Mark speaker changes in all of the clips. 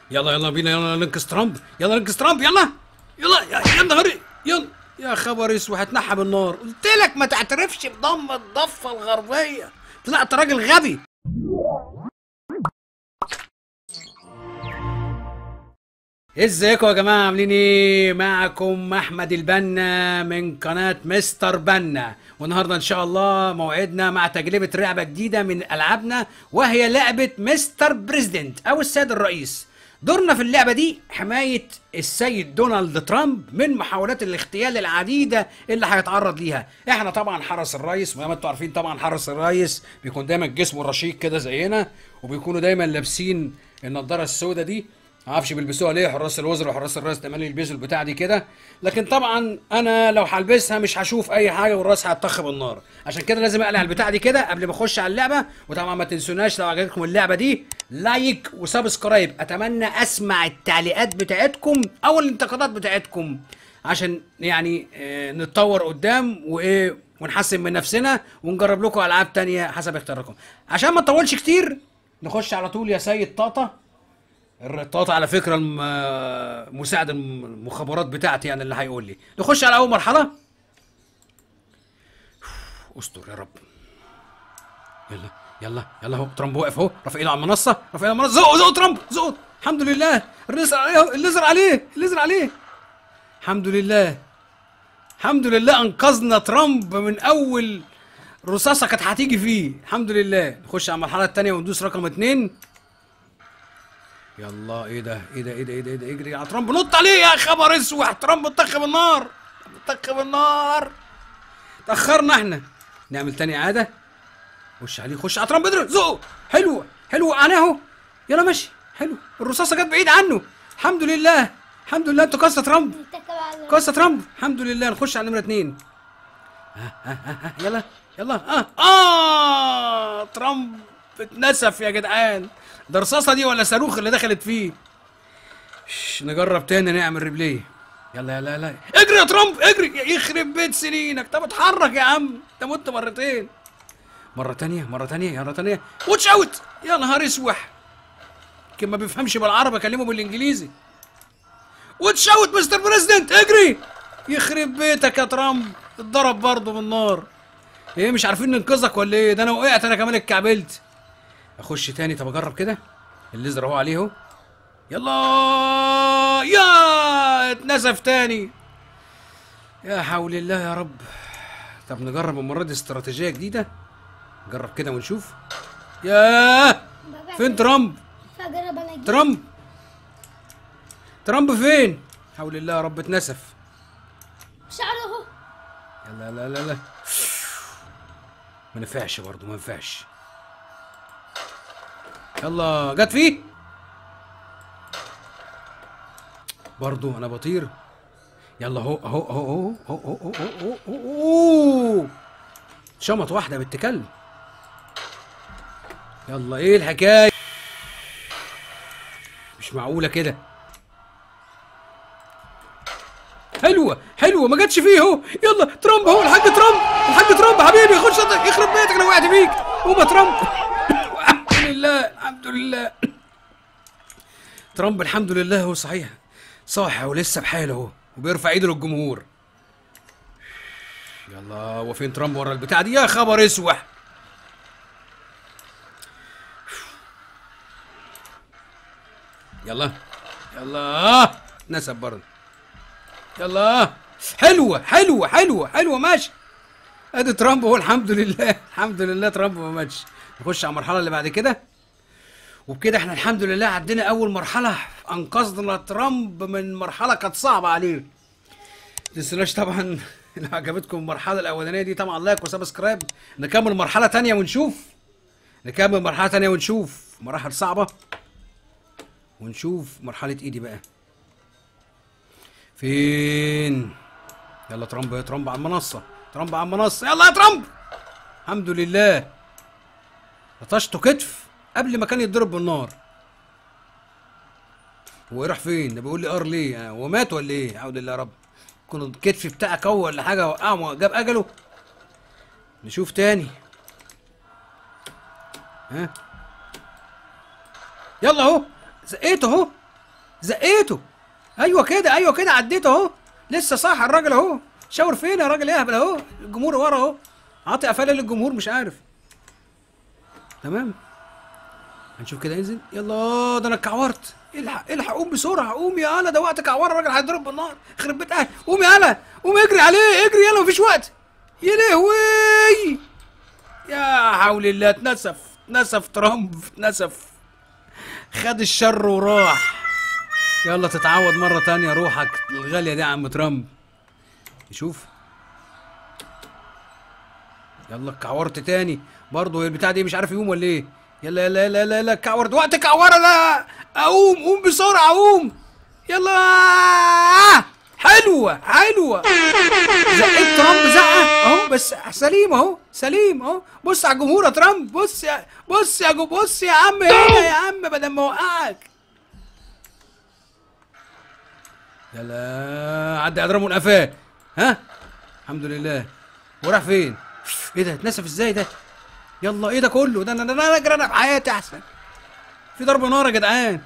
Speaker 1: يلا يلا بينا يلا ننقذ ترامب يلا ننقذ ترامب يلا يلا يا يا نهاري يلا يا خبر اسود هتنحى بالنار قلت لك ما تعترفش بضم الضفه الغربيه طلعت راجل غبي ازيكم يا جماعه عاملين ايه معكم احمد البنا من قناه مستر بنا والنهارده ان شاء الله موعدنا مع تجربه لعبه جديده من العابنا وهي لعبه مستر بريزيدنت او السيد الرئيس دورنا في اللعبه دي حمايه السيد دونالد ترامب من محاولات الاغتيال العديده اللي هيتعرض ليها احنا طبعا حرس الرئيس وزي ما انتم عارفين طبعا حرس الرئيس بيكون دايما جسمه رشيق كده زينا وبيكونوا دايما لابسين النضاره السوداء دي معرفش بيلبسوها ليه حراس الوزراء وحراس الرئيس تملي يلبسوا البتاع دي كده لكن طبعا انا لو هلبسها مش هشوف اي حاجه والراس هيتطخ بالنار عشان كده لازم اقلع البتاع دي كده قبل ما اخش على اللعبه وطبعا ما تنسوناش لو عجبتكم اللعبه دي لايك وسبسكرايب اتمنى اسمع التعليقات بتاعتكم او الانتقادات بتاعتكم عشان يعني آه، نتطور قدام وايه ونحسن من نفسنا ونجرب لكم العاب تانية حسب اختياركم عشان ما نطولش كتير نخش على طول يا سيد طاطا الرطاط على فكره الم- مساعد المخابرات بتاعتي يعني اللي هيقول لي نخش على اول مرحله استر يا رب يلا يلا يلا اهو ترامب واقف اهو رافع ايده على المنصه رافع ايده على المنصه زقوا زقوا ترامب زقوا الحمد لله الليزر عليه الليزر عليه الليزر عليه الحمد لله الحمد لله انقذنا ترامب من اول رصاصه كانت هتيجي فيه الحمد لله نخش على المرحله الثانيه وندوس رقم اتنين يلا ايه ده ايه ده ايه ده ايه ده, إيه ده؟ اجري على ترامب نط عليه يا خبر اسود ترامب طخ بالنار طخ بالنار تاخرنا احنا نعمل تاني عاده خش عليه خش على ترامب اضرب زقه حلو حلو انا اهو يلا ماشي حلو الرصاصه جت بعيد عنه الحمد لله الحمد لله انتوا قصه ترامب
Speaker 2: اتكل على
Speaker 1: قصه ترامب الحمد لله نخش على نمره اتنين ها ها ها ها يلا يلا اه اه ترامب اتنسف يا جدعان ده رصاصه دي ولا صاروخ اللي دخلت فيه شش، نجرب تاني نعمل ريبلاي يلا يلا يلا اجري يا ترامب اجري يخرب بيت سنينك طب اتحرك يا عم انت مت مرتين مرة تانية مرة تانية مرة تانية واتش اوت يا نهار اسوح يمكن ما بيفهمش بالعربي اكلمه بالانجليزي واتش اوت مستر بريزيدنت اجري يخرب بيتك يا ترامب اتضرب برضه بالنار ايه مش عارفين ننقذك ولا ايه ده انا وقعت انا كمان اتكعبلت اخش تاني طب اجرب كده الليزر اهو عليه اهو يلا يا اتنسف تاني يا حول الله يا رب طب نجرب المره دي استراتيجيه جديده نجرب كده ونشوف ياه فين ترامب
Speaker 2: فجرب انا اجيب
Speaker 1: ترامب ترامب فين حول الله يا رب اتنسف
Speaker 2: شعره اهو
Speaker 1: لا لا لا لا ما نفعش برضه ما نفعش يلا جت فيه برضه انا بطير يلا اهو اهو اهو اهو اهو اهو اهو اهو اهو شمط واحده بنت كلب يلا ايه الحكايه مش معقوله كده حلوه حلوه ما جاتش فيه اهو يلا ترامب اهو الحاج ترامب الحاج ترامب حبيبي خش صدق يخرب بيتك انا وقعت بيك قوم يا ترامب الحمد لله الحمد لله ترامب الحمد لله هو صحيح صاحي ولسه بحاله اهو وبيرفع ايده للجمهور يلا هو فين ترامب ورا البتاع دي يا خبر اسوح يلا يلا نسب برضه يلا حلوه حلوه حلوه حلوه ماشي ادي ترامب هو الحمد لله الحمد لله ترامب ما ماتش نخش على المرحله اللي بعد كده وبكده احنا الحمد لله عدينا اول مرحله انقذنا ترامب من مرحله كانت صعبه عليه ما تنسوناش طبعا لو عجبتكم المرحله الاولانيه دي طبعا لايك وسبسكرايب نكمل مرحله تانية ونشوف نكمل مرحله تانية ونشوف مراحل صعبه ونشوف مرحله ايدي بقى فين يلا ترامب يا ترامب على المنصة ترامب على المنصة يلا يا ترامب الحمد لله لطشته كتف قبل ما كان يتضرب بالنار هو راح فين ده بيقول لي ار ليه آه، هو مات ولا ايه اعوذ بالله يا رب يكون الكتف بتاعك هو ولا حاجه وقعه جاب اجله نشوف تاني ها يلا اهو زقيته اهو زقيته ايوه كده ايوه كده عديته اهو لسه صح الراجل اهو شاور فين يا راجل اهبل اهو الجمهور ورا اهو عاطي قفاله للجمهور مش عارف تمام هنشوف كده ينزل يلا ده انا اتكعورت الحق الحق قوم بسرعه قوم يا انا ده وقت كعوره الراجل هيضرب بالنار يخرب بيت اهلي قوم يا انا قوم اجري عليه اجري يلا مفيش وقت يا لهوي يا حول الله اتنسف اتنسف ترامب اتنسف خد الشر وراح يلا تتعود مرة تانية روحك الغالية دي يا عم ترامب نشوف يلا اتكعورت تاني برضه البتاع دي مش عارف يقوم ولا ايه يلا يلا يلا يلا يلا اتكعورت وقت كعورة لا اقوم قوم بسرعة قوم يلا حلوة حلوة زقيت ترامب زقة اهو بس سليم اهو سليم اهو بص على الجمهور يا ترامب بص يا بص يا جو بص يا عم هنا يا عم بدل ما اوقعك يلا عدى اضربه من قفاه ها الحمد لله وراح فين ايه ده اتنسف ازاي ده يلا ايه ده كله ده انا ده انا اجري انا في حياتي احسن في ضرب نار يا جدعان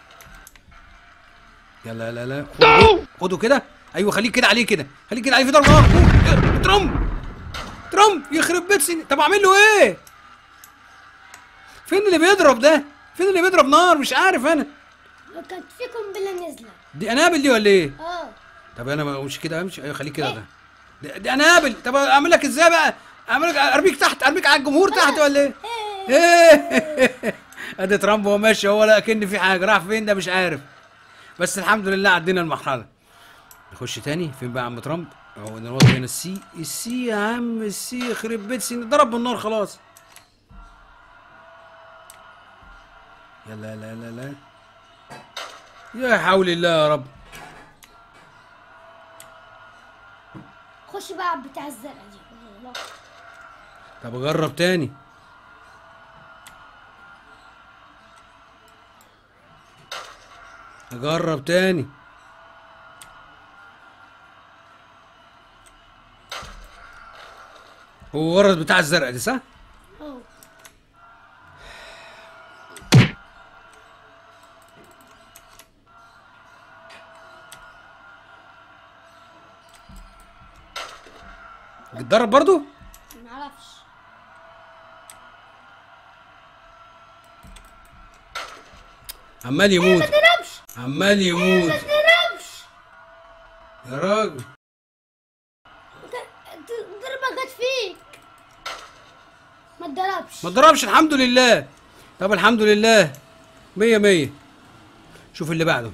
Speaker 1: يلا لا لا خدوا خدوا كده ايوه خليك كده عليه كده خليك كده عليه في ضرب نار إيه، ترامب ترامب يخرب بيت سن طب اعمل له ايه فين اللي بيضرب ده فين اللي بيضرب نار مش عارف انا
Speaker 2: كانت في قنبله نازله
Speaker 1: دي انابل دي ولا ايه
Speaker 2: اه
Speaker 1: طب انا ما مش كده امشي ايوه خليك كده ده دي- دي انابل طب اعمل لك ازاي بقى اعمل لك ارميك تحت ارميك على الجمهور تحت ولا ايه ايه ادي ترامب وهو ماشي هو لا كن في حاجه راح فين ده مش عارف بس الحمد لله عدينا المرحله نخش تاني فين بقى يا عم ترامب هو نوضع هنا السي السي يا عم السي يخرب بيت سي ضرب بالنار خلاص يلا يلا يلا يلا يا حول الله يا رب
Speaker 2: خش بقى بتاع الزرقاء دي الله.
Speaker 1: طب اجرب تاني اجرب تاني هو ورد بتاع الزرقاء دي صح؟
Speaker 2: اه
Speaker 1: بتضرب برضو؟
Speaker 2: معرفش
Speaker 1: عمال يموت
Speaker 2: ما تضربش
Speaker 1: عمال يموت
Speaker 2: ما تضربش
Speaker 1: يا راجل
Speaker 2: انت- الضربه جت فيك ما تضربش
Speaker 1: ما ضربش الحمد لله طب الحمد لله مية مية شوف اللي بعده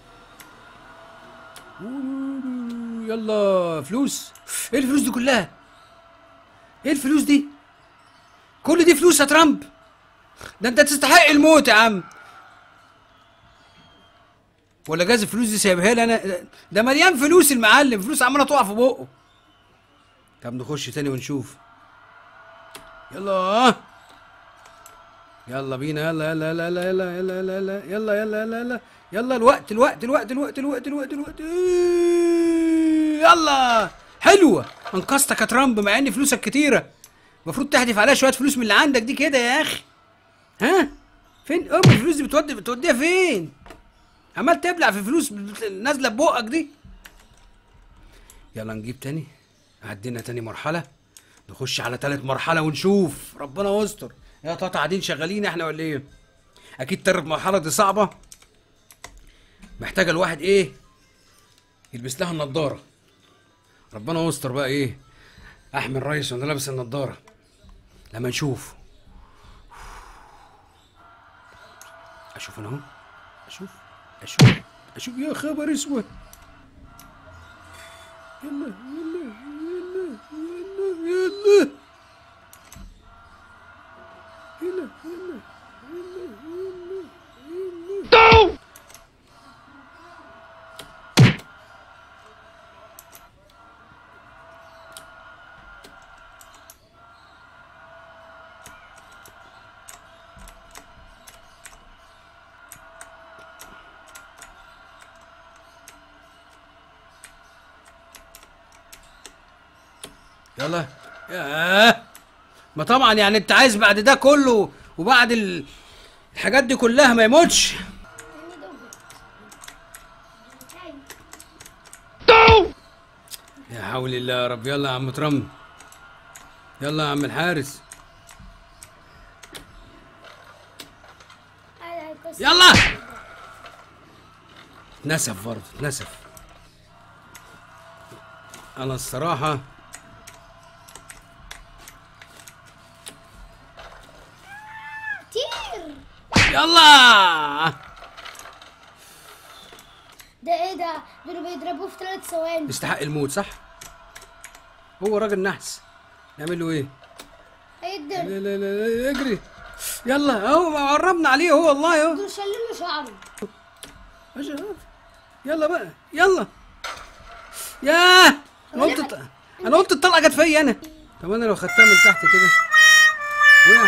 Speaker 1: يلا فلوس ايه الفلوس دي كلها ايه الفلوس دي كل دي فلوس يا ترامب ده انت تستحق الموت يا عم ولا جاز الفلوس دي سايبها لي انا ده مليان فلوس المعلم فلوس عماله تقع في بقه طب نخش تاني ونشوف يلا يلا بينا يلا يلا يلا يلا يلا يلا يلا يلا يلا يلا يلا يلا الوقت الوقت الوقت الوقت الوقت الوقت الوقت يلا حلوة انقذتك يا ترامب مع ان فلوسك كتيرة المفروض تحدف عليها شوية فلوس من اللي عندك دي كده يا اخي ها فين ام الفلوس دي بتودي بتوديها فين عمال تبلع في فلوس بت- نازلة ببقك دي يلا نجيب تاني عدينا تاني مرحلة نخش على تالت مرحلة ونشوف ربنا يستر يا طاطا قاعدين شغالين احنا ولا ايه؟ أكيد تالت مرحلة دي صعبة محتاجة الواحد ايه؟ يلبس لها النضارة ربنا يستر بقى ايه؟ أحمد الريس وأنا لابس النضارة لما نشوف أشوف أنا أهو أشوف أشوف أشوف يا خبر أسود يلا يلا يلا يلا يلا يلا يلا يلا ياه ما طبعا يعني انت عايز بعد ده كله وبعد ال- الحاجات دي كلها ما يموتش
Speaker 2: يعني دوبك
Speaker 1: يا حول الله يا رب يلا يا عم ترم يلا يا عم الحارس
Speaker 2: أنا بس-
Speaker 1: يلا اتنسف برضه اتنسف انا الصراحة
Speaker 2: كتير
Speaker 1: يلا
Speaker 2: ده ايه ده دول بيضربوه في ثلاث ثواني
Speaker 1: يستحق الموت صح هو راجل نحس نعمل له ايه
Speaker 2: هيقدر
Speaker 1: لا لا لا لا اجري يلا اهو قربنا عليه هو والله اهو
Speaker 2: دول شالوا له شعره
Speaker 1: يا شباب يلا بقى يلا ياه انا قلت انا قلت الطلقه جت فيا انا طب انا لو خدتها من تحت كده وقع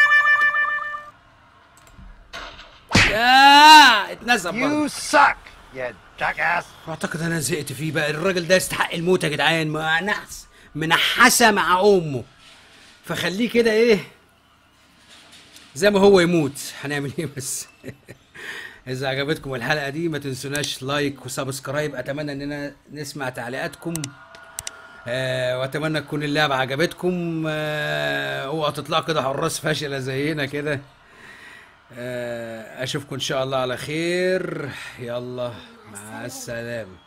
Speaker 1: ياه اتنزل برضه
Speaker 3: You suck, you jackass.
Speaker 1: اعتقد انا زهقت فيه بقى الراجل ده يستحق الموت يا جدعان ما نحس منحسه مع امه فخليه كده ايه زي ما هو يموت هنعمل ايه بس اذا عجبتكم الحلقه دي ما تنسوناش لايك وسبسكرايب اتمنى اننا نسمع تعليقاتكم آه واتمنى تكون اللعبه عجبتكم آه اوعوا تطلعوا كده حراس فاشله زينا كده آه اشوفكم ان شاء الله على خير يلا مع السلامه